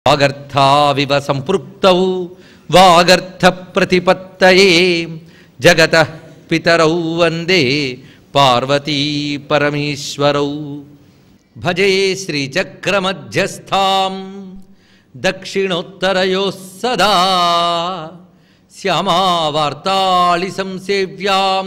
వాగర్థావివ సంపృక్తౌ వాగర్థ ప్రతిపత్తయే జగత పితరౌ వందే పార్వతీ పరమేశ్వరౌ భజే శ్రీచక్రమధ్యస్థాం దక్షిణోత్తరయో సదా శ్యామావార్తాళి సంసేవ్యాం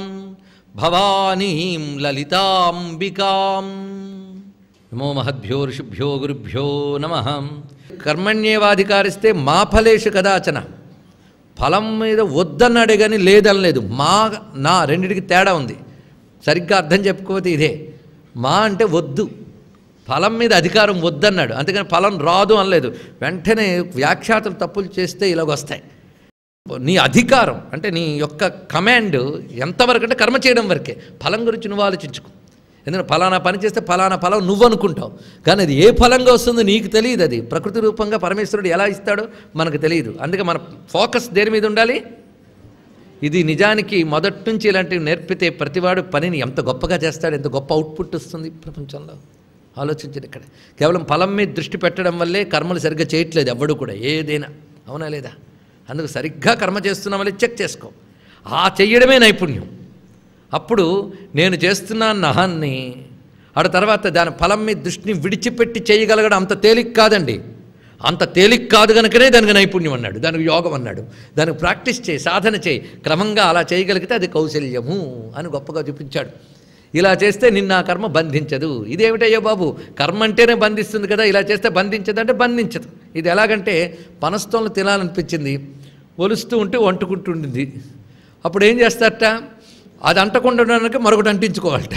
భవానీం లలితాంబికాం నమో మహద్భ్యో ఋషిభ్యో గురుభ్యో నమ కర్మణ్యేవాధికారిస్తే మా ఫలేషు కదాచన ఫలం మీద వద్దన్నాడే కానీ లేదనలేదు మా నా రెండిటికి తేడా ఉంది సరిగ్గా అర్థం చెప్పుకోకపోతే ఇదే మా అంటే వద్దు ఫలం మీద అధికారం వద్దన్నాడు అందుకని ఫలం రాదు అనలేదు వెంటనే వ్యాఖ్యాతలు తప్పులు చేస్తే ఇలాగ వస్తాయి నీ అధికారం అంటే నీ యొక్క కమాండ్ ఎంతవరకు అంటే కర్మ చేయడం వరకే ఫలం గురించి నువ్వు ఆలోచించుకో ఎందుకంటే ఫలానా పని చేస్తే ఫలానా ఫలం నువ్వు అనుకుంటావు కానీ అది ఏ ఫలంగా వస్తుందో నీకు తెలియదు అది ప్రకృతి రూపంగా పరమేశ్వరుడు ఎలా ఇస్తాడో మనకు తెలియదు అందుకే మన ఫోకస్ దేని మీద ఉండాలి ఇది నిజానికి మొదటి నుంచి ఇలాంటివి నేర్పితే ప్రతివాడు పనిని ఎంత గొప్పగా చేస్తాడు ఎంత గొప్ప అవుట్పుట్ వస్తుంది ప్రపంచంలో ఆలోచించండి ఇక్కడ కేవలం ఫలం మీద దృష్టి పెట్టడం వల్లే కర్మలు సరిగ్గా చేయట్లేదు ఎవడు కూడా ఏదైనా అవునా లేదా అందుకు సరిగ్గా కర్మ చేస్తున్నామని చెక్ చేసుకో ఆ చెయ్యడమే నైపుణ్యం అప్పుడు నేను చేస్తున్నాను నహాన్ని ఆడ తర్వాత దాని ఫలం మీద దృష్టిని విడిచిపెట్టి చేయగలగడం అంత తేలిక కాదండి అంత తేలిక కాదు కనుకనే దానికి నైపుణ్యం అన్నాడు దానికి యోగం అన్నాడు దానికి ప్రాక్టీస్ చేయి సాధన చేయి క్రమంగా అలా చేయగలిగితే అది కౌశల్యము అని గొప్పగా చూపించాడు ఇలా చేస్తే నిన్న ఆ కర్మ బంధించదు ఇదేమిటయ్యో బాబు కర్మ అంటేనే బంధిస్తుంది కదా ఇలా చేస్తే బంధించదు అంటే బంధించదు ఇది ఎలాగంటే పనస్తోళ్ళు తినాలనిపించింది ఒలుస్తూ ఉంటే వంటుకుంటుండింది అప్పుడు ఏం చేస్తారట అది అంటకుండా ఉండడానికి మరొకటి అంటించుకోవాలట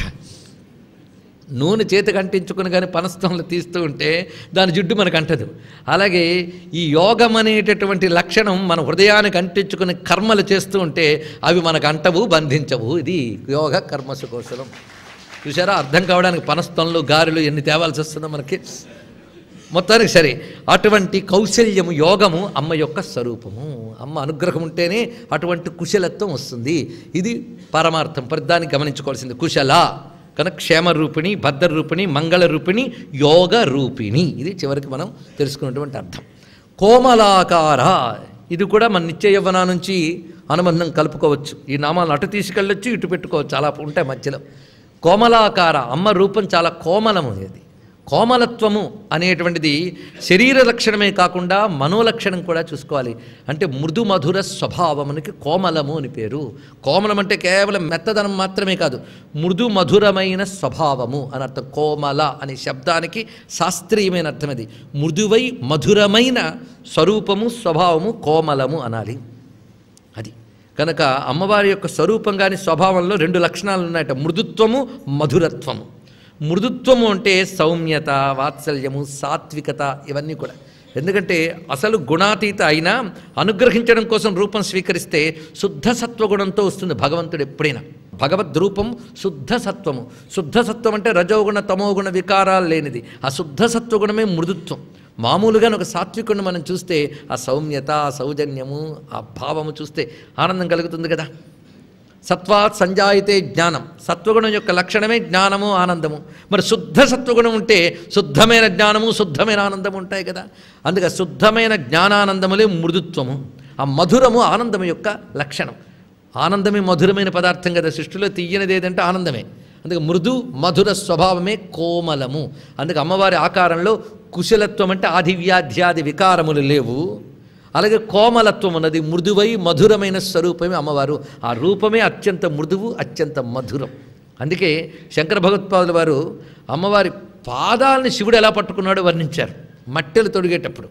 నూనె చేతికి అంటించుకుని కానీ పనస్తంలో తీస్తూ ఉంటే దాని జిడ్డు మనకు అంటదు అలాగే ఈ యోగం అనేటటువంటి లక్షణం మన హృదయానికి అంటించుకుని కర్మలు చేస్తూ ఉంటే అవి మనకు అంటవు బంధించవు ఇది యోగ కర్మసు కౌశలం చూసారా అర్థం కావడానికి పనస్తంలో గారెలు ఎన్ని తేవాల్సి వస్తుందో మనకి మొత్తానికి సరే అటువంటి కౌశల్యము యోగము అమ్మ యొక్క స్వరూపము అమ్మ అనుగ్రహం ఉంటేనే అటువంటి కుశలత్వం వస్తుంది ఇది పరమార్థం ప్రతిదాన్ని గమనించుకోవాల్సింది కుశల కనుక క్షేమ రూపిణి భద్ర రూపిణి మంగళ రూపిణి యోగ రూపిణి ఇది చివరికి మనం తెలుసుకున్నటువంటి అర్థం కోమలాకార ఇది కూడా మన నిత్య యవ్వన నుంచి అనుబంధం కలుపుకోవచ్చు ఈ నామాలను అటు తీసుకెళ్ళొచ్చు ఇటు పెట్టుకోవచ్చు అలా ఉంటాయి మధ్యలో కోమలాకార అమ్మ రూపం చాలా కోమలము ఇది కోమలత్వము అనేటువంటిది శరీర లక్షణమే కాకుండా మనోలక్షణం కూడా చూసుకోవాలి అంటే మృదు మధుర స్వభావమునికి కోమలము అని పేరు కోమలం అంటే కేవలం మెత్తదనం మాత్రమే కాదు మృదు మధురమైన స్వభావము అని అర్థం కోమల అనే శబ్దానికి శాస్త్రీయమైన అర్థం ఇది మృదువై మధురమైన స్వరూపము స్వభావము కోమలము అనాలి అది కనుక అమ్మవారి యొక్క స్వరూపం కానీ స్వభావంలో రెండు లక్షణాలు ఉన్నాయట మృదుత్వము మధురత్వము మృదుత్వము అంటే సౌమ్యత వాత్సల్యము సాత్వికత ఇవన్నీ కూడా ఎందుకంటే అసలు గుణాతీత అయినా అనుగ్రహించడం కోసం రూపం స్వీకరిస్తే శుద్ధ సత్వగుణంతో వస్తుంది భగవంతుడు ఎప్పుడైనా భగవద్ రూపం శుద్ధ సత్వము శుద్ధ సత్వం అంటే రజోగుణ తమోగుణ వికారాలు లేనిది ఆ శుద్ధ సత్వగుణమే మృదుత్వం మామూలుగా ఒక సాత్వికుడిని మనం చూస్తే ఆ సౌమ్యత ఆ సౌజన్యము ఆ భావము చూస్తే ఆనందం కలుగుతుంది కదా సత్వాత్ సంజాయితే జ్ఞానం సత్వగుణం యొక్క లక్షణమే జ్ఞానము ఆనందము మరి శుద్ధ సత్వగుణం ఉంటే శుద్ధమైన జ్ఞానము శుద్ధమైన ఆనందము ఉంటాయి కదా అందుకే శుద్ధమైన జ్ఞానానందములే మృదుత్వము ఆ మధురము ఆనందము యొక్క లక్షణం ఆనందమే మధురమైన పదార్థం కదా సృష్టిలో తీయనిది ఏదంటే ఆనందమే అందుకే మృదు మధుర స్వభావమే కోమలము అందుకే అమ్మవారి ఆకారంలో కుశలత్వం అంటే ఆదివ్యాధ్యాది వికారములు లేవు అలాగే కోమలత్వం ఉన్నది మృదువై మధురమైన స్వరూపమే అమ్మవారు ఆ రూపమే అత్యంత మృదువు అత్యంత మధురం అందుకే శంకర భగవత్పాదుల వారు అమ్మవారి పాదాలని శివుడు ఎలా పట్టుకున్నాడో వర్ణించారు మట్టెలు తొడిగేటప్పుడు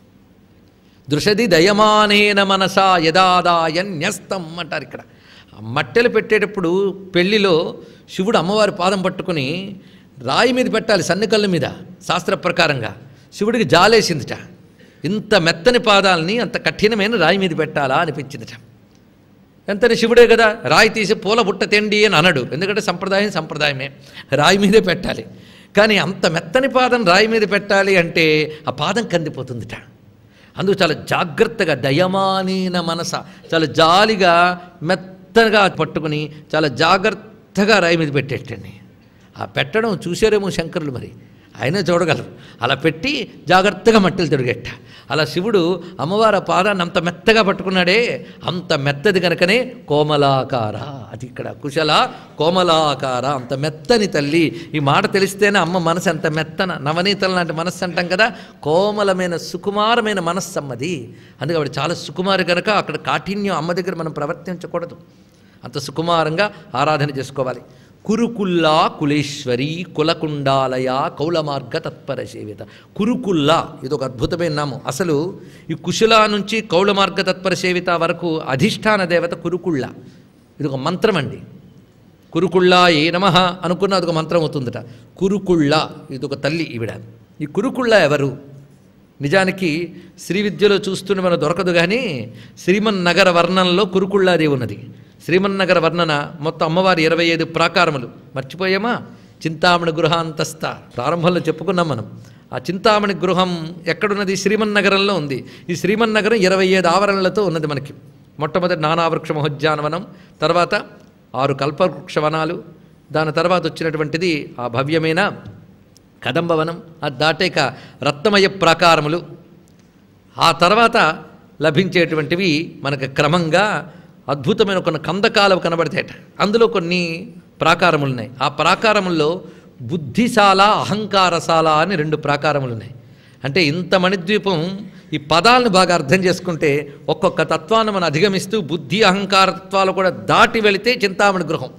దృషది దయమానేన మనసా యదాదాయన్యస్తం అంటారు ఇక్కడ ఆ మట్టెలు పెట్టేటప్పుడు పెళ్లిలో శివుడు అమ్మవారి పాదం పట్టుకుని రాయి మీద పెట్టాలి సన్నికళ్ళ మీద శాస్త్ర ప్రకారంగా శివుడికి జాలేసిందిట ఇంత మెత్తని పాదాలని అంత కఠినమైన రాయి మీద పెట్టాలా అనిపించిందిట ఎంతని శివుడే కదా రాయి తీసి పూల బుట్ట తెండి అని అనడు ఎందుకంటే సంప్రదాయం సంప్రదాయమే రాయి మీదే పెట్టాలి కానీ అంత మెత్తని పాదం రాయి మీద పెట్టాలి అంటే ఆ పాదం కందిపోతుందిట అందుకు చాలా జాగ్రత్తగా దయమానీన మనస చాలా జాలిగా మెత్తగా పట్టుకుని చాలా జాగ్రత్తగా రాయి మీద పెట్టేటండి ఆ పెట్టడం చూశారేమో శంకరులు మరి ఆయనే చూడగలరు అలా పెట్టి జాగ్రత్తగా మట్టిలు తిరిగెట్ట అలా శివుడు అమ్మవారి ఆ పాదాన్ని అంత మెత్తగా పట్టుకున్నాడే అంత మెత్తది కనుకనే కోమలాకార అది ఇక్కడ కుశల కోమలాకార అంత మెత్తని తల్లి ఈ మాట తెలిస్తేనే అమ్మ మనసు ఎంత మెత్తన నవనీతల లాంటి మనస్సు అంటాం కదా కోమలమైన సుకుమారమైన మనస్సు అమ్మది అందుకే ఆవిడ చాలా సుకుమారి కనుక అక్కడ కాఠిన్యం అమ్మ దగ్గర మనం ప్రవర్తించకూడదు అంత సుకుమారంగా ఆరాధన చేసుకోవాలి కురుకుల్లా కులేశ్వరి కులకుండాలయ కౌలమార్గ తత్పర సేవిత కురుకుల్లా ఇది ఒక అద్భుతమైన నామం అసలు ఈ కుశల నుంచి కౌలమార్గ తత్పర సేవిత వరకు అధిష్టాన దేవత కురుకుళ్ళ ఇది ఒక మంత్రం అండి కురుకుళ్ళ ఏ నమ అనుకున్న అదొక మంత్రం అవుతుందట కురుకుళ్ళ ఇది ఒక తల్లి ఈవిడ ఈ కురుకుళ్ళ ఎవరు నిజానికి శ్రీ విద్యలో చూస్తుంటే మనకు దొరకదు కానీ శ్రీమన్నగర వర్ణనలో కురుకుళ్ళాదేవి ఉన్నది శ్రీమన్నగర వర్ణన మొత్తం అమ్మవారి ఇరవై ఐదు ప్రాకారములు మర్చిపోయామా చింతామణి గృహాంతస్థ ప్రారంభంలో చెప్పుకున్నాం మనం ఆ చింతామణి గృహం ఎక్కడున్నది శ్రీమన్నగరంలో ఉంది ఈ శ్రీమన్నగరం ఇరవై ఐదు ఆవరణలతో ఉన్నది మనకి మొట్టమొదటి నానావృక్ష మహోద్యానవనం తర్వాత ఆరు కల్పవృక్ష వనాలు దాని తర్వాత వచ్చినటువంటిది ఆ భవ్యమైన కదంబవనం అది దాటాక రత్నమయ ప్రాకారములు ఆ తర్వాత లభించేటువంటివి మనకు క్రమంగా అద్భుతమైన కొన్ని కందకాలు కనబడతాయట అందులో కొన్ని ప్రాకారములు ఉన్నాయి ఆ ప్రాకారముల్లో బుద్ధిశాల అహంకారశాల అని రెండు ప్రాకారములు ఉన్నాయి అంటే ఇంత మణిద్వీపం ఈ పదాలను బాగా అర్థం చేసుకుంటే ఒక్కొక్క తత్వాన్ని మనం అధిగమిస్తూ బుద్ధి అహంకారత్వాలు కూడా దాటి వెళితే చింతామణి గృహం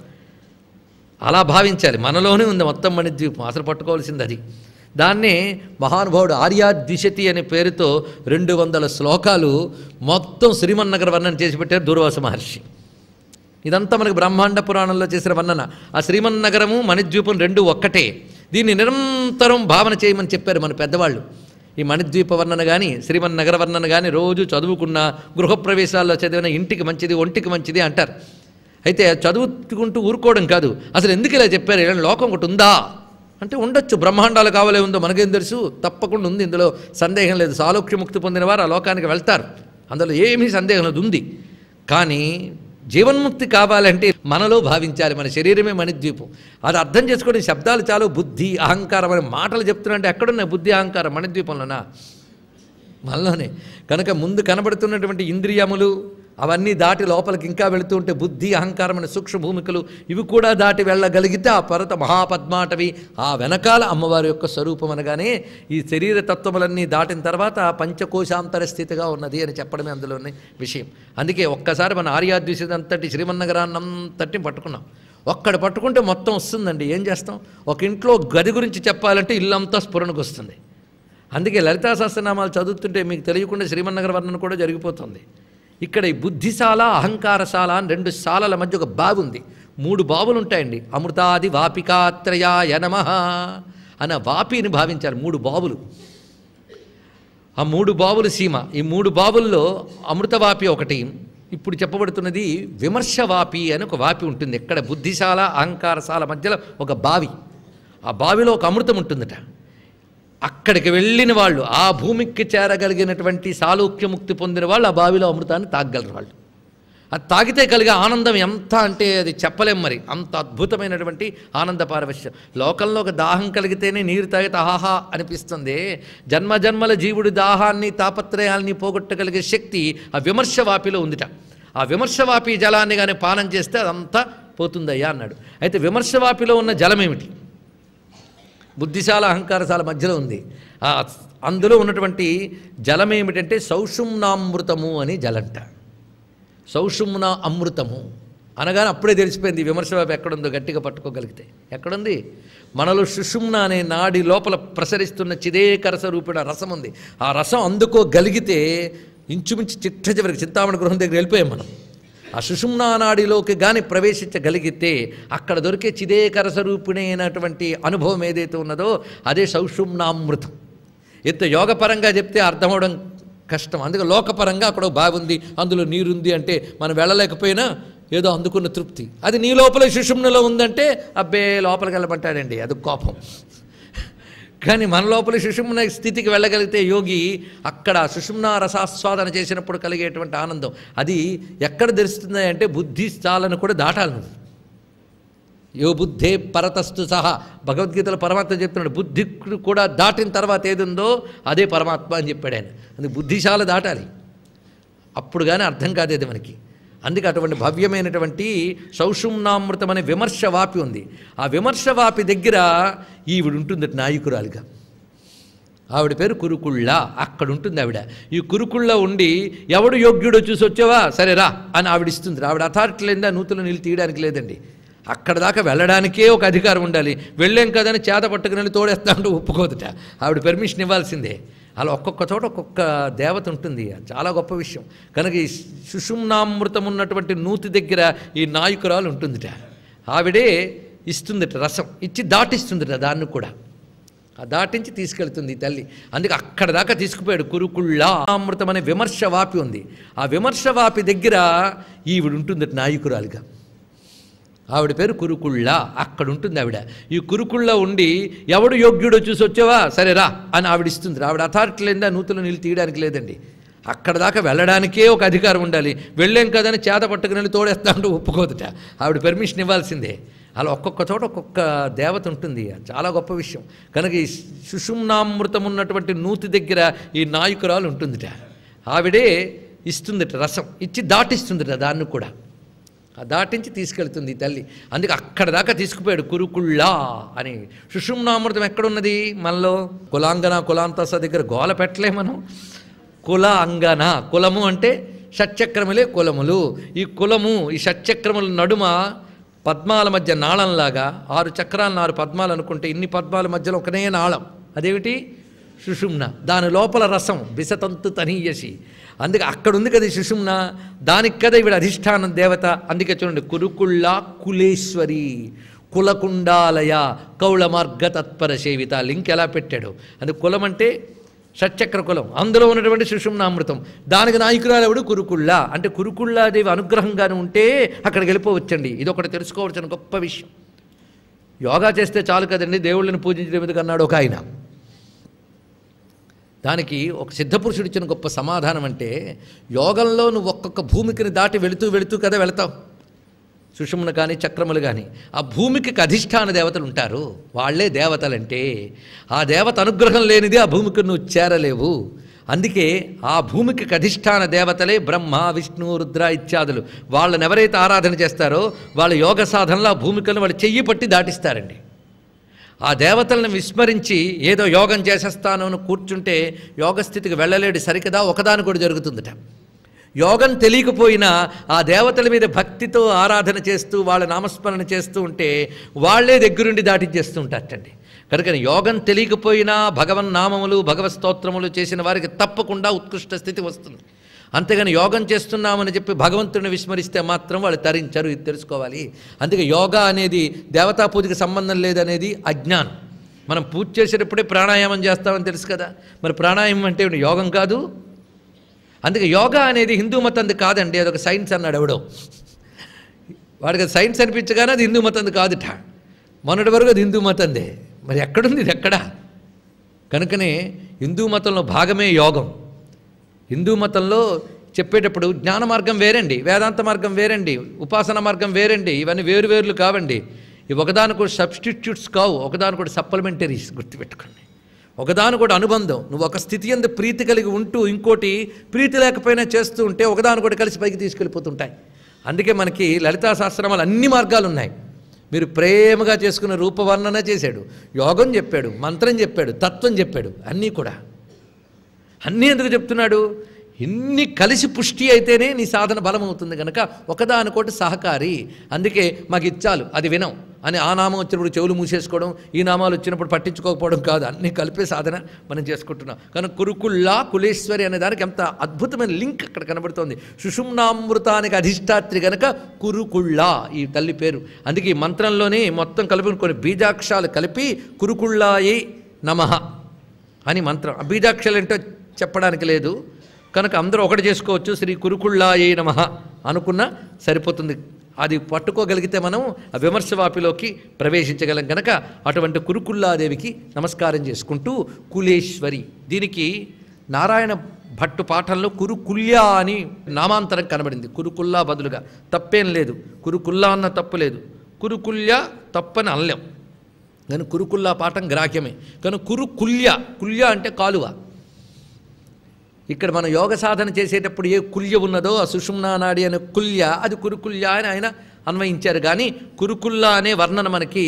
అలా భావించాలి మనలోనే ఉంది మొత్తం మణిద్వీపం అసలు పట్టుకోవాల్సింది అది దాన్నే మహానుభావుడు ఆర్యాద్విషతి అనే పేరుతో రెండు వందల శ్లోకాలు మొత్తం శ్రీమన్నగర వర్ణన చేసి పెట్టారు దూర్వాస మహర్షి ఇదంతా మనకి బ్రహ్మాండ పురాణంలో చేసిన వర్ణన ఆ శ్రీమన్నగరము మణిద్వీపం రెండు ఒక్కటే దీన్ని నిరంతరం భావన చేయమని చెప్పారు మన పెద్దవాళ్ళు ఈ మణిద్వీప వర్ణన కానీ శ్రీమన్నగర వర్ణన కానీ రోజు చదువుకున్న గృహప్రవేశాల్లో చదివిన ఇంటికి మంచిది ఒంటికి మంచిది అంటారు అయితే చదువుకుంటూ ఊరుకోవడం కాదు అసలు ఎందుకు ఇలా చెప్పారు ఇలా లోకం ఒకటి ఉందా అంటే ఉండొచ్చు బ్రహ్మాండాలు కావాలే ఉందో మనకేం తెలుసు తప్పకుండా ఉంది ఇందులో సందేహం లేదు సాలోక్యముక్తి పొందిన వారు ఆ లోకానికి వెళ్తారు అందులో ఏమీ సందేహం లేదు ఉంది కానీ జీవన్ముక్తి కావాలంటే మనలో భావించాలి మన శరీరమే మణిద్వీపం అది అర్థం చేసుకోవడం శబ్దాలు చాలు బుద్ధి అహంకారం అనే మాటలు చెప్తున్నా ఎక్కడున్నాయి బుద్ధి అహంకారం మణిద్వీపంలోనా మనలోనే కనుక ముందు కనబడుతున్నటువంటి ఇంద్రియములు అవన్నీ దాటి లోపలికి ఇంకా వెళుతూ ఉంటే బుద్ధి అహంకారమైన సూక్ష్మ భూమికలు ఇవి కూడా దాటి వెళ్ళగలిగితే ఆ పర్వత మహాపద్మాటవి ఆ వెనకాల అమ్మవారి యొక్క స్వరూపం అనగానే ఈ శరీర తత్వములన్నీ దాటిన తర్వాత పంచకోశాంతర స్థితిగా ఉన్నది అని చెప్పడమే అందులోని విషయం అందుకే ఒక్కసారి మన ఆర్యాద్విషంతటి శ్రీమన్నగరాన్నంతటిని పట్టుకున్నాం ఒక్కడ పట్టుకుంటే మొత్తం వస్తుందండి ఏం చేస్తాం ఒక ఇంట్లో గది గురించి చెప్పాలంటే ఇల్లంతా స్ఫురణకు వస్తుంది అందుకే లలితా సహస్రనామాలు చదువుతుంటే మీకు తెలియకుండా శ్రీమన్నగర వర్ణన కూడా జరిగిపోతుంది ఇక్కడ ఈ బుద్ధిశాల అహంకారశాల అని రెండు శాలల మధ్య ఒక బావి ఉంది మూడు బావులు ఉంటాయండి అమృతాది వాపికాత్రయాయ నమ అన్న వాపిని భావించారు మూడు బావులు ఆ మూడు బావుల సీమ ఈ మూడు బావుల్లో అమృతవాపి ఒకటి ఇప్పుడు చెప్పబడుతున్నది విమర్శవాపి అని ఒక వాపి ఉంటుంది ఎక్కడ బుద్ధిశాల అహంకారశాల మధ్యలో ఒక బావి ఆ బావిలో ఒక అమృతం ఉంటుందట అక్కడికి వెళ్ళిన వాళ్ళు ఆ భూమికి చేరగలిగినటువంటి సాలోక్యముక్తి పొందిన వాళ్ళు ఆ బావిలో అమృతాన్ని తాగగలరు వాళ్ళు అది తాగితే కలిగే ఆనందం ఎంత అంటే అది చెప్పలేం మరి అంత అద్భుతమైనటువంటి ఆనంద పారవశ్యం లోకంలో ఒక దాహం కలిగితేనే నీరు తాగితే ఆహా అనిపిస్తుంది జన్మ జన్మల జీవుడి దాహాన్ని తాపత్రయాల్ని పోగొట్టగలిగే శక్తి ఆ విమర్శ వాపిలో ఉందిట ఆ విమర్శవాపి జలాన్ని కానీ పానం చేస్తే అదంతా పోతుందయ్యా అన్నాడు అయితే విమర్శవాపిలో ఉన్న జలం ఏమిటి బుద్ధిశాల అహంకారశాల మధ్యలో ఉంది ఆ అందులో ఉన్నటువంటి జలం ఏమిటంటే సౌషుమ్నామృతము అని జలంట సౌషుమ్న అమృతము అనగానే అప్పుడే తెలిసిపోయింది ఈ విమర్శ వైపు ఎక్కడుందో గట్టిగా పట్టుకోగలిగితే ఎక్కడుంది మనలో సుషుమ్న అనే నాడి లోపల ప్రసరిస్తున్న చిదేకరస రూపిణ రసం ఉంది ఆ రసం అందుకోగలిగితే ఇంచుమించు చిట్ట చివరికి చింతామణి గృహం దగ్గర వెళ్ళిపోయాం మనం ఆ సుషుమ్నా నాడిలోకి కానీ ప్రవేశించగలిగితే అక్కడ దొరికే చిదేకరస రూపిణి అయినటువంటి అనుభవం ఏదైతే ఉన్నదో అదే సౌషుమ్నామృతం ఎంత యోగపరంగా చెప్తే అర్థమవడం కష్టం అందుకే లోకపరంగా అక్కడ ఒక బాగుంది అందులో నీరుంది అంటే మనం వెళ్ళలేకపోయినా ఏదో అందుకున్న తృప్తి అది నీ లోపల సుషుమ్నలో ఉందంటే అబ్బే లోపలికి వెళ్ళమంటాడండి అది కోపం కానీ మన లోపల సుషుమ్న స్థితికి వెళ్ళగలిగితే యోగి అక్కడ సుషుమ్న రసాస్వాదన చేసినప్పుడు కలిగేటువంటి ఆనందం అది ఎక్కడ తెలుస్తుంది అంటే బుద్ధి స్థాలను కూడా దాటాలి నువ్వు యో బుద్ధే పరతస్తు సహా భగవద్గీతలో పరమాత్మ చెప్తున్నాడు బుద్ధి కూడా దాటిన తర్వాత ఏది ఉందో అదే పరమాత్మ అని చెప్పాడు ఆయన అందుకే బుద్ధిశాల దాటాలి అప్పుడు కానీ అర్థం కాదేది మనకి అందుకే అటువంటి భవ్యమైనటువంటి సౌషుమ్నామృతం అనే విమర్శ వాపి ఉంది ఆ విమర్శ వాపి దగ్గర ఈవిడ ఉంటుంది నాయకురాలిగా ఆవిడ పేరు కురుకుళ్ళ అక్కడ ఉంటుంది ఆవిడ ఈ కురుకుళ్ళ ఉండి ఎవడు యోగ్యుడో చూసి వచ్చావా సరే రా అని ఆవిడ ఇస్తుంది ఆవిడ అథారిటీ లేదా నూతులు నీళ్ళు తీయడానికి లేదండి అక్కడ దాకా వెళ్ళడానికే ఒక అధికారం ఉండాలి వెళ్ళాం కదని చేత పట్టుకుని వెళ్ళి తోడేస్తా ఉంటే ఒప్పుకోదుట ఆవిడ పర్మిషన్ ఇవ్వాల్సిందే అలా ఒక్కొక్క చోట ఒక్కొక్క దేవత ఉంటుంది చాలా గొప్ప విషయం కనుక ఈ సుషుమ్నామృతం ఉన్నటువంటి నూతి దగ్గర ఈ నాయకురాలు ఉంటుందిట ఆవిడే ఇస్తుందిట రసం ఇచ్చి దాటిస్తుందిట దాన్ని కూడా ఆ దాటించి తీసుకెళ్తుంది ఈ తల్లి అందుకే అక్కడ దాకా తీసుకుపోయాడు కురుకుళ్ళ అమృతం అనే విమర్శ వాపి ఉంది ఆ విమర్శ వాపి దగ్గర ఈవిడ ఉంటుంది నాయకురాలిగా ఆవిడ పేరు కురుకుళ్ళ అక్కడ ఉంటుంది ఆవిడ ఈ కురుకుళ్ళ ఉండి ఎవడు యోగ్యుడో చూసి వచ్చావా సరే రా అని ఆవిడ ఇస్తుంది ఆవిడ అథారిటీ లేదా నూతులు నీళ్ళు తీయడానికి లేదండి అక్కడ దాకా వెళ్ళడానికే ఒక అధికారం ఉండాలి వెళ్ళాం కదని చేత పట్టుకుని వెళ్ళి తోడేస్తా ఉంటే ఒప్పుకోదుట ఆవిడ పర్మిషన్ ఇవ్వాల్సిందే అలా ఒక్కొక్క చోట ఒక్కొక్క దేవత ఉంటుంది చాలా గొప్ప విషయం కనుక ఈ సుషుమ్నామృతం ఉన్నటువంటి నూతి దగ్గర ఈ నాయకురాలు ఉంటుందిట ఆవిడే ఇస్తుందిట రసం ఇచ్చి దాటిస్తుందిట దాన్ని కూడా ఆ దాటించి తీసుకెళ్తుంది ఈ తల్లి అందుకే అక్కడ దాకా తీసుకుపోయాడు కురుకుళ్ళ అని సుషుమ్నామృతం ఎక్కడున్నది మనలో కులాంగన కులాంతస దగ్గర గోల పెట్టలే మనం కుల అంగన కులము అంటే షట్చక్రములే కులములు ఈ కులము ఈ షట్చక్రముల నడుమ పద్మాల మధ్య నాళంలాగా ఆరు చక్రాలను ఆరు పద్మాలు అనుకుంటే ఇన్ని పద్మాల మధ్యలో ఒకనే నాళం అదేమిటి సుషుమ్న దాని లోపల రసం బిసతంతు తనీయసి అందుకే అక్కడ ఉంది కదా ఈ సుషుమ్న దానికి కదా ఇవిడ అధిష్టానం దేవత అందుకే చూడండి కురుకుళ్ళ కులేశ్వరి కులకుండాలయ కౌళ మార్గ తత్పర సేవిత లింక్ ఎలా పెట్టాడు అందుకే కులం అంటే షట్చక్ర కులం అందులో ఉన్నటువంటి సుషుమ్నామృతం దానికి నాయకురాలెవడు కురుకుళ్ళ అంటే కురుకుళ్ళాదేవి అనుగ్రహంగానే ఉంటే అక్కడికి వెళ్ళిపోవచ్చండి ఇది ఒకటి తెలుసుకోవచ్చని గొప్ప విషయం యోగా చేస్తే చాలు కదండి దేవుళ్ళని పూజించడం ఎందుకు అన్నాడు ఒక ఆయన దానికి ఒక సిద్ధపురుషుడు ఇచ్చిన గొప్ప సమాధానం అంటే యోగంలో నువ్వు ఒక్కొక్క భూమికిని దాటి వెళుతూ వెళుతూ కదా వెళతావు సుషుమ్న కానీ చక్రములు కానీ ఆ భూమికి అధిష్టాన దేవతలు ఉంటారు వాళ్ళే దేవతలంటే ఆ దేవత అనుగ్రహం లేనిది ఆ భూమికి నువ్వు చేరలేవు అందుకే ఆ భూమికి అధిష్టాన దేవతలే బ్రహ్మ విష్ణు రుద్ర ఇత్యాదులు వాళ్ళని ఎవరైతే ఆరాధన చేస్తారో వాళ్ళ యోగ సాధనలో ఆ భూమికలను వాళ్ళు చెయ్యి పట్టి దాటిస్తారండి ఆ దేవతలను విస్మరించి ఏదో యోగం చేసేస్తాను అని కూర్చుంటే యోగస్థితికి వెళ్ళలేడు సరికదా ఒకదాని కూడా జరుగుతుందట యోగం తెలియకపోయినా ఆ దేవతల మీద భక్తితో ఆరాధన చేస్తూ వాళ్ళ నామస్మరణ చేస్తూ ఉంటే వాళ్ళే దగ్గరుండి దాటించేస్తూ ఉంటారటండి కనుక యోగం తెలియకపోయినా భగవన్ నామములు భగవత్ స్తోత్రములు చేసిన వారికి తప్పకుండా ఉత్కృష్ట స్థితి వస్తుంది అంతేగాని యోగం చేస్తున్నామని చెప్పి భగవంతుడిని విస్మరిస్తే మాత్రం వాళ్ళు తరించరు ఇది తెలుసుకోవాలి అందుకే యోగా అనేది దేవతా పూజకి సంబంధం లేదనేది అజ్ఞానం మనం పూజ చేసేటప్పుడే ప్రాణాయామం చేస్తామని తెలుసు కదా మరి ప్రాణాయామం అంటే ఏమిటి? యోగం కాదు అందుకే యోగా అనేది హిందూ మతంది కాదండి అదొక సైన్స్ అన్నాడు ఎవడో వాడికి అది సైన్స్ అనిపించగానే అది హిందూ మతంది కాదుట మొన్నటి వరకు అది హిందూ మతందే మరి ఎక్కడుంది ఇది ఎక్కడా కనుకనే హిందూ మతంలో భాగమే యోగం హిందూ మతంలో చెప్పేటప్పుడు జ్ఞాన మార్గం వేరండి వేదాంత మార్గం వేరండి ఉపాసన మార్గం వేరండి ఇవన్నీ వేరు వేర్లు కావండి ఇవి ఒకదానికొకటి సబ్స్టిట్యూట్స్ కావు ఒకదానికొకటి సప్లిమెంటరీస్ గుర్తుపెట్టుకోండి ఒకదానికొకటి అనుబంధం నువ్వు ఒక స్థితి ఎందు ప్రీతి కలిగి ఉంటూ ఇంకోటి ప్రీతి లేకపోయినా చేస్తూ ఉంటే ఒకదానికొకటి కలిసి పైకి తీసుకెళ్ళిపోతుంటాయి అందుకే మనకి లలితా సహస్రనామాలు అన్ని మార్గాలు ఉన్నాయి మీరు ప్రేమగా చేసుకున్న రూపవర్ణన చేశాడు యోగం చెప్పాడు మంత్రం చెప్పాడు తత్వం చెప్పాడు అన్నీ కూడా అన్నీ ఎందుకు చెప్తున్నాడు ఇన్ని కలిసి పుష్టి అయితేనే నీ సాధన బలం అవుతుంది కనుక ఒకదానికోటి సహకారి అందుకే మాకు ఇచ్చాలు అది వినం అని ఆ నామం వచ్చినప్పుడు చెవులు మూసేసుకోవడం ఈ నామాలు వచ్చినప్పుడు పట్టించుకోకపోవడం కాదు అన్నీ కలిపే సాధన మనం చేసుకుంటున్నాం కనుక కురుకుల్లా కులేశ్వరి అనే దానికి ఎంత అద్భుతమైన లింక్ అక్కడ కనబడుతోంది సుషుమ్నామృతానికి అధిష్టాత్రి గనక కురుకుళ్ళా ఈ తల్లి పేరు అందుకే ఈ మంత్రంలోనే మొత్తం కలుపుకుని కొన్ని బీజాక్షరాలు కలిపి కురుకుళ్ళాయి నమః అని మంత్రం ఆ బీజాక్షరాలు ఏంటో చెప్పడానికి లేదు కనుక అందరూ ఒకటి చేసుకోవచ్చు శ్రీ కురుకుళ్ళాయే నమ అనుకున్నా సరిపోతుంది అది పట్టుకోగలిగితే మనం ఆ విమర్శ వాపిలోకి ప్రవేశించగలం కనుక అటువంటి కురుకుల్లాదేవికి నమస్కారం చేసుకుంటూ కులేశ్వరి దీనికి నారాయణ భట్టు పాఠంలో కురుకుల్యా అని నామాంతరం కనబడింది కురుకుల్లా బదులుగా తప్పేం లేదు కురుకుల్లా అన్న తప్పు లేదు కురుకుల్య తప్పని అనలేం కానీ కురుకుల్లా పాఠం గ్రాహ్యమే కానీ కురుకుల్య కుల్య అంటే కాలువ ఇక్కడ మనం యోగ సాధన చేసేటప్పుడు ఏ కుల్య ఉన్నదో ఆ సుషుమ్నా నాడి అనే కుల్య అది కురుకుల్య అని ఆయన అన్వయించారు కానీ కురుకుల్లా అనే వర్ణన మనకి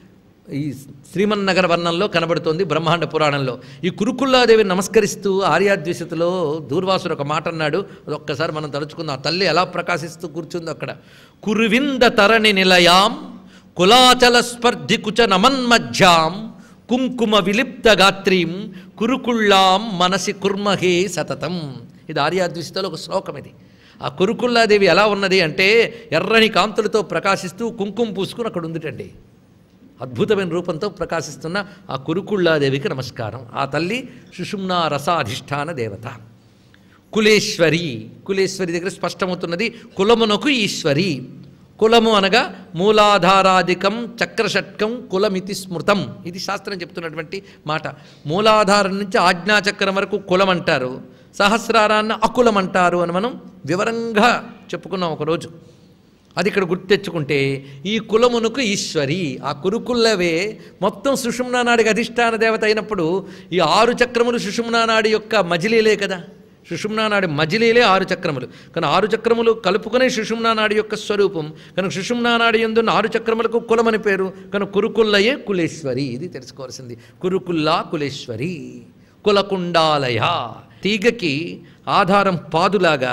ఈ శ్రీమన్నగర వర్ణంలో కనబడుతోంది బ్రహ్మాండ పురాణంలో ఈ కురుకుల్లాదేవిని నమస్కరిస్తూ ఆర్యాద్వేషతలో దూర్వాసుడు ఒక మాట అన్నాడు అది ఒక్కసారి మనం తలుచుకుందాం ఆ తల్లి ఎలా ప్రకాశిస్తూ కూర్చుందో అక్కడ కురువింద తరణి నిలయాం కులాచల స్పర్ధి కుచ నమన్మధ్యాం కుంకుమ విలిప్త గాత్రీం కురుకుళ్ళాం మనసి కుర్మహే సతతం ఇది ఆర్యాద్విస్తలో ఒక శ్లోకం ఇది ఆ కురుకుల్లాదేవి ఎలా ఉన్నది అంటే ఎర్రని కాంతులతో ప్రకాశిస్తూ కుంకుమ పూసుకుని అక్కడ ఉందిటండి అద్భుతమైన రూపంతో ప్రకాశిస్తున్న ఆ కురుకుళ్ళాదేవికి నమస్కారం ఆ తల్లి సుషుమ్నా రసాధిష్టాన దేవత కులేశ్వరి కులేశ్వరి దగ్గర స్పష్టమవుతున్నది కులమునకు ఈశ్వరి కులము అనగా మూలాధారాధికం చక్రషట్కం కులమితి స్మృతం ఇది శాస్త్రం చెప్తున్నటువంటి మాట మూలాధారం నుంచి ఆజ్ఞాచక్రం వరకు కులం అంటారు సహస్రారాన్ని అకులం అంటారు అని మనం వివరంగా చెప్పుకున్నాం ఒకరోజు అది ఇక్కడ గుర్తు తెచ్చుకుంటే ఈ కులమునకు ఈశ్వరి ఆ కురుకుల్లవే మొత్తం సుషుమ్నానాడికి అధిష్టాన దేవత అయినప్పుడు ఈ ఆరు చక్రములు సుషుమ్నానాడి యొక్క మజిలీలే కదా సుషుమ్నానాడి మజిలీలే ఆరు చక్రములు కానీ ఆరు చక్రములు కలుపుకునే సుషుమ్నానాడి యొక్క స్వరూపం కనుక సుషుమ్నానాడి ఎందున్న ఆరు చక్రములకు కులమని పేరు కనుక కురుకుల్లయే కులేశ్వరి ఇది తెలుసుకోవాల్సింది కురుకుల్లా కులేశ్వరి కులకుండాలయ తీగకి ఆధారం పాదులాగా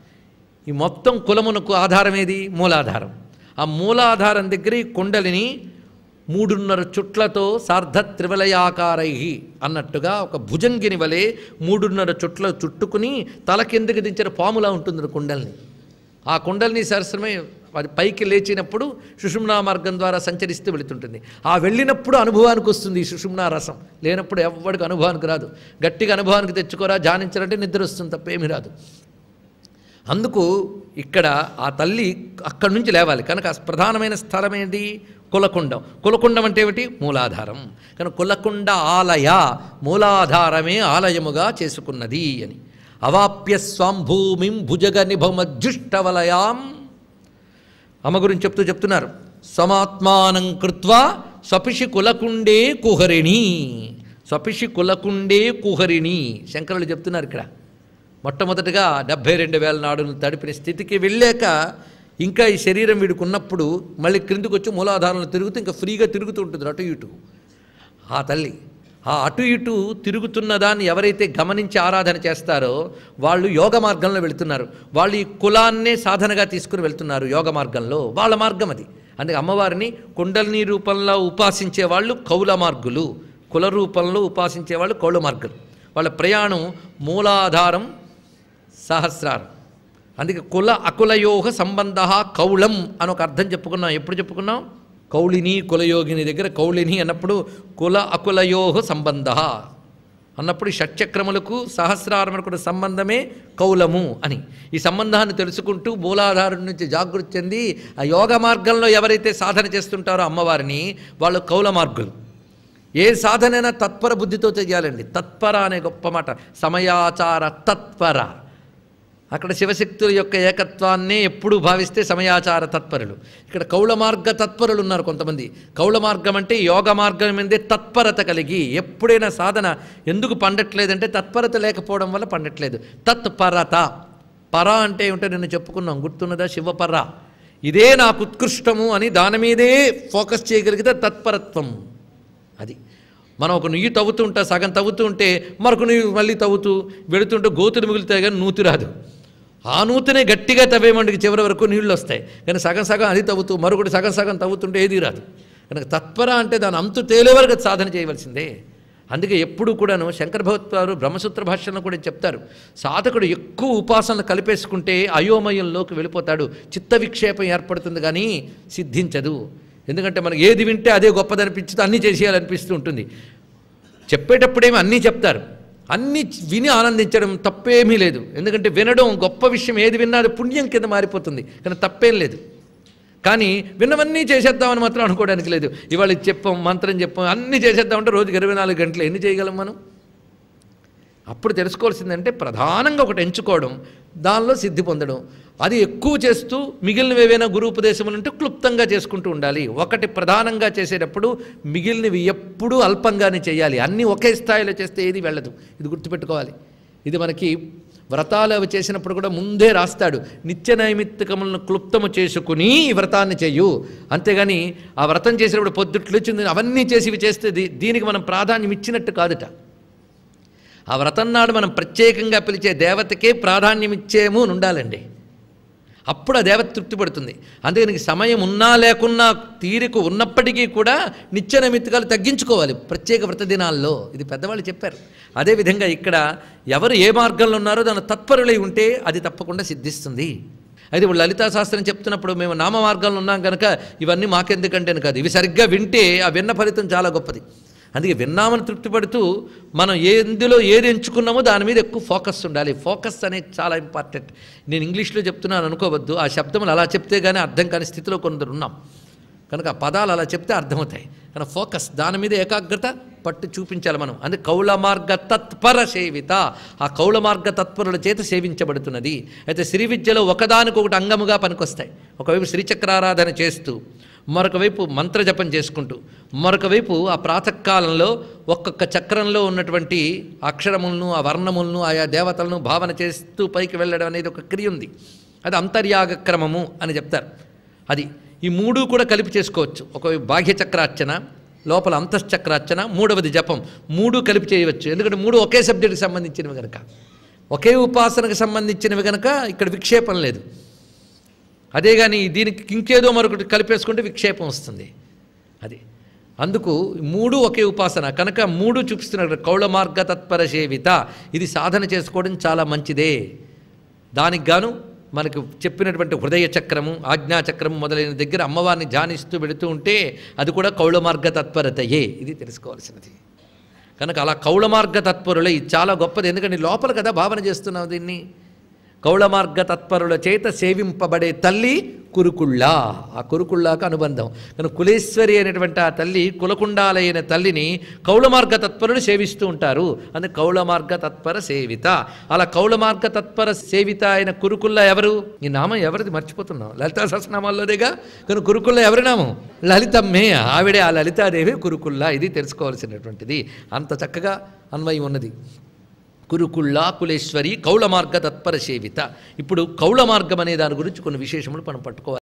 ఈ మొత్తం కులమునకు ఆధారం ఏది మూలాధారం ఆ మూలాధారం దగ్గర ఈ కుండలిని మూడున్నర చుట్లతో సార్ధ త్రివలయాకారై అన్నట్టుగా ఒక భుజంగిని వలె మూడున్నర చుట్ల చుట్టుకుని తల కిందకి దించిన పాములా ఉంటుంది కుండల్ని ఆ కుండల్ని సరస్రమే అది పైకి లేచినప్పుడు సుషుమ్నా మార్గం ద్వారా సంచరిస్తూ వెళుతుంటుంది ఆ వెళ్ళినప్పుడు అనుభవానికి వస్తుంది ఈ సుషుమ్నా రసం లేనప్పుడు ఎవ్వడికి అనుభవానికి రాదు గట్టిగా అనుభవానికి తెచ్చుకోరా ధ్యానించాలంటే నిద్ర వస్తుంది తప్పేమీ రాదు అందుకు ఇక్కడ ఆ తల్లి అక్కడి నుంచి లేవాలి కనుక ప్రధానమైన స్థలం ఏంటి కులకుండం కులకుండం అంటే ఏమిటి మూలాధారం కనుక కులకుండ ఆలయ మూలాధారమే ఆలయముగా చేసుకున్నది అని అవాప్య స్వాంభూమిం భుజగ నిభమజ్జుష్టవలయాం అమ్మ గురించి చెప్తూ చెప్తున్నారు సమాత్మానం కృత్వా స్వపిషి కులకుండే కుహరిణి స్వపిషి కులకుండే కుహరిణి శంకరులు చెప్తున్నారు ఇక్కడ మొట్టమొదటిగా డెబ్భై రెండు వేల నాడును తడిపిన స్థితికి వెళ్ళాక ఇంకా ఈ శరీరం వీడికి ఉన్నప్పుడు మళ్ళీ క్రిందికి వచ్చి మూలాధారంలో తిరుగుతూ ఇంకా ఫ్రీగా తిరుగుతూ ఉంటుంది అటు ఇటు ఆ తల్లి ఆ అటు ఇటు తిరుగుతున్న దాన్ని ఎవరైతే గమనించి ఆరాధన చేస్తారో వాళ్ళు యోగ మార్గంలో వెళుతున్నారు వాళ్ళు ఈ కులాన్నే సాధనగా తీసుకుని వెళ్తున్నారు యోగ మార్గంలో వాళ్ళ మార్గం అది అందుకే అమ్మవారిని కుండలిని రూపంలో ఉపాసించే వాళ్ళు కౌల మార్గులు కుల రూపంలో ఉపాసించే వాళ్ళు కౌల మార్గులు వాళ్ళ ప్రయాణం మూలాధారం సహస్రారం అందుకే కుల అకులయోగ సంబంధ కౌళం అని ఒక అర్థం చెప్పుకున్నాం ఎప్పుడు చెప్పుకున్నాం కౌళిని కులయోగిని దగ్గర కౌళిని అన్నప్పుడు కుల అకులయోగ సంబంధ అన్నప్పుడు ఈ షట్చక్రములకు సహస్రారములకు సంబంధమే కౌలము అని ఈ సంబంధాన్ని తెలుసుకుంటూ మూలాధారం నుంచి జాగృతి చెంది ఆ యోగ మార్గంలో ఎవరైతే సాధన చేస్తుంటారో అమ్మవారిని వాళ్ళు కౌల మార్గులు ఏ సాధనైనా తత్పర బుద్ధితో చేయాలండి తత్పర అనే గొప్ప మాట సమయాచార తత్పర అక్కడ శివశక్తుల యొక్క ఏకత్వాన్నే ఎప్పుడు భావిస్తే సమయాచార తత్పరులు ఇక్కడ కౌళ మార్గ తత్పరులు ఉన్నారు కొంతమంది కౌళ మార్గం అంటే యోగ మార్గం మీదే తత్పరత కలిగి ఎప్పుడైనా సాధన ఎందుకు పండట్లేదంటే తత్పరత లేకపోవడం వల్ల పండట్లేదు తత్పరత పర అంటే ఏమిటో నిన్ను చెప్పుకున్నాం గుర్తున్నదా శివపర ఇదే నాకు ఉత్కృష్టము అని దాని మీదే ఫోకస్ చేయగలిగితే తత్పరత్వం అది మనం ఒక నుయ్యి తవ్వుతూ ఉంటా సగం తవ్వుతూ ఉంటే మరొక నుయ్యి మళ్ళీ తవ్వుతూ వెళుతుంటే గోతులు మిగులుతాయి కానీ నూతి రాదు ఆ నూతినే గట్టిగా తవ్వేమండికి చివరి వరకు నీళ్ళు వస్తాయి కానీ సగం సగం అది తవ్వుతూ మరొకటి సగం సగం తవ్వుతుంటే ఏది రాదు కనుక తత్పర అంటే దాని అంతు తేలే వరకు అది సాధన చేయవలసిందే అందుకే ఎప్పుడు కూడాను శంకర భగవత్వారు బ్రహ్మసూత్ర భాషలను కూడా చెప్తారు సాధకుడు ఎక్కువ ఉపాసనలు కలిపేసుకుంటే అయోమయంలోకి వెళ్ళిపోతాడు చిత్త విక్షేపం ఏర్పడుతుంది కానీ సిద్ధించదు ఎందుకంటే మనకి ఏది వింటే అదే గొప్పదనిపించుతూ అన్నీ చేసేయాలనిపిస్తూ ఉంటుంది చెప్పేటప్పుడేమో అన్నీ చెప్తారు అన్నీ విని ఆనందించడం తప్పేమీ లేదు ఎందుకంటే వినడం గొప్ప విషయం ఏది విన్నా అది పుణ్యం కింద మారిపోతుంది కానీ తప్పేం లేదు కానీ విన్నవన్నీ చేసేద్దామని మాత్రం అనుకోవడానికి లేదు ఇవాళ ఇది చెప్పాం మంత్రం చెప్పాం అన్నీ చేసేద్దామంటే రోజుకి ఇరవై నాలుగు గంటలు ఎన్ని చేయగలం మనం అప్పుడు తెలుసుకోవాల్సిందంటే ప్రధానంగా ఒకటి ఎంచుకోవడం దానిలో సిద్ధి పొందడం అది ఎక్కువ చేస్తూ మిగిలినవి ఏవైనా గురూపదేశములు ఉంటే క్లుప్తంగా చేసుకుంటూ ఉండాలి ఒకటి ప్రధానంగా చేసేటప్పుడు మిగిలినవి ఎప్పుడూ అల్పంగానే చేయాలి అన్నీ ఒకే స్థాయిలో చేస్తే ఏది వెళ్ళదు ఇది గుర్తుపెట్టుకోవాలి ఇది మనకి వ్రతాలు అవి చేసినప్పుడు కూడా ముందే రాస్తాడు నిత్య నైమిత్తికములను క్లుప్తము చేసుకుని ఈ వ్రతాన్ని చెయ్యు అంతేగాని ఆ వ్రతం చేసినప్పుడు పొద్దుట్లు వచ్చింది అవన్నీ చేసి ఇవి చేస్తే దీ- దీనికి మనం ప్రాధాన్యం ఇచ్చినట్టు కాదుట ఆ వ్రతం నాడు మనం ప్రత్యేకంగా పిలిచే దేవతకే ప్రాధాన్యం ఇచ్చేము అని ఉండాలండి అప్పుడు ఆ దేవత తృప్తి పడుతుంది అందుకే నీకు సమయం ఉన్నా లేకున్నా తీరిక ఉన్నప్పటికీ కూడా నిత్య నైమిత్తికాలు తగ్గించుకోవాలి ప్రత్యేక వ్రత దినాల్లో ఇది పెద్దవాళ్ళు చెప్పారు అదేవిధంగా ఇక్కడ ఎవరు ఏ మార్గంలో ఉన్నారో దాని తత్పరులై ఉంటే అది తప్పకుండా సిద్ధిస్తుంది అయితే ఇప్పుడు లలితా శాస్త్రం చెప్తున్నప్పుడు మేము నామ మార్గంలో ఉన్నాం కనుక ఇవన్నీ మాకెందుకంటే అని కాదు ఇవి సరిగ్గా వింటే ఆ విన్న ఫలితం చాలా గొప్పది అందుకే విన్నామని తృప్తిపడుతూ మనం ఎందులో ఏది ఎంచుకున్నామో దాని మీద ఎక్కువ ఫోకస్ ఉండాలి ఫోకస్ అనేది చాలా ఇంపార్టెంట్ నేను ఇంగ్లీష్లో చెప్తున్నాను అనుకోవద్దు ఆ శబ్దములు అలా చెప్తే కానీ అర్థం కాని స్థితిలో కొందరు ఉన్నాం కనుక ఆ పదాలు అలా చెప్తే అర్థమవుతాయి కానీ ఫోకస్ దాని మీద ఏకాగ్రత పట్టు చూపించాలి మనం అందుకే కౌళ మార్గ తత్పర సేవిత ఆ కౌళ మార్గ తత్పరుల చేత సేవించబడుతున్నది అయితే శ్రీ విద్యలో ఒకదానికొకటి అంగముగా పనికొస్తాయి ఒకవైపు శ్రీచక్రారాధన చేస్తూ మరొక వైపు మంత్రజపం చేసుకుంటూ మరొక వైపు ఆ ప్రాతకాలంలో ఒక్కొక్క చక్రంలో ఉన్నటువంటి అక్షరములను ఆ వర్ణములను ఆయా దేవతలను భావన చేస్తూ పైకి వెళ్ళడం అనేది ఒక క్రియ ఉంది అది అంతర్యాగ క్రమము అని చెప్తారు అది ఈ మూడు కూడా కలిపి చేసుకోవచ్చు ఒకవైపు బాహ్య చక్రార్చన లోపల అంతశ్చక్రార్చన మూడవది జపం మూడు కలిపి చేయవచ్చు ఎందుకంటే మూడు ఒకే సబ్జెక్టుకి సంబంధించినవి కనుక ఒకే ఉపాసనకు సంబంధించినవి కనుక ఇక్కడ విక్షేపం లేదు అదే కానీ దీనికి ఇంకేదో మరొకటి కలిపేసుకుంటే విక్షేపం వస్తుంది అది అందుకు మూడు ఒకే ఉపాసన కనుక మూడు చూపిస్తున్నారు కౌళ మార్గ తత్పర సేవిత ఇది సాధన చేసుకోవడం చాలా మంచిదే దానికి గాను మనకు చెప్పినటువంటి హృదయ చక్రము ఆజ్ఞా చక్రము మొదలైన దగ్గర అమ్మవారిని ధ్యానిస్తూ వెళుతూ ఉంటే అది కూడా కౌళ మార్గ తత్పరతయే ఇది తెలుసుకోవాల్సినది కనుక అలా కౌళ మార్గ తత్పరులే ఇది చాలా గొప్పది ఎందుకంటే లోపల కదా భావన చేస్తున్నావు దీన్ని కౌళ మార్గ తత్పరుల చేత సేవింపబడే తల్లి కురుకుళ్ళ ఆ కురుకుళ్ళకు అనుబంధం కనుక కులేశ్వరి అనేటువంటి ఆ తల్లి కులకుండాలైన తల్లిని కౌళ మార్గ తత్పరులు సేవిస్తూ ఉంటారు అందుకే కౌళ మార్గ తత్పర సేవిత అలా కౌళ మార్గ తత్పర సేవిత అయిన కురుకుళ్ళ ఎవరు ఈ నామం ఎవరిది మర్చిపోతున్నాం లలితా సహస్రనామాల్లోదేగా కానీ కురుకుళ్ళ ఎవరి నామం లలితమ్మే ఆవిడే ఆ లలితాదేవి కురుకుళ్ళ ఇది తెలుసుకోవాల్సినటువంటిది అంత చక్కగా అన్వయం ఉన్నది కురుకుళ్ళ కులేశ్వరి కౌళ మార్గ తత్పర సేవిత ఇప్పుడు కౌళ మార్గం అనే దాని గురించి కొన్ని విశేషములు మనం పట్టుకోవాలి